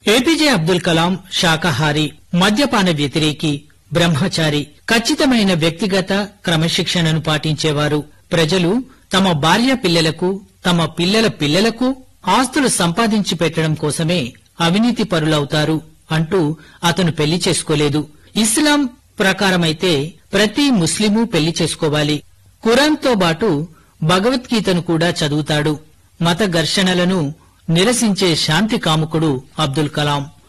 APJ Abdul Kalam శాకాహారి మద్యపాన వ్యతిరేకి బ్రహ్మచారి ఖచ్చితమైన వ్యక్తిగత క్రమశిక్షణను పాటించేవారు ప్రజలు తమ భార్య పిల్లలకు తమ పిల్లల పిల్లలకు ఆస్తులు సంపాదించి పెట్టడం కోసమే అవినీతి పరులవుతారు అంటూ అతను పెళ్లి చేసుకోలేదు ఇస్లాం ప్రకారమైతే ప్రతి ముస్లిము పెళ్లి చేసుకోవాలి ఖురాన్తో బాటు భగవద్గీతను కూడా చదువుతాడు మత ఘర్షణలను నిరసించే శాంతి కాముకుడు అబ్దుల్ కలాం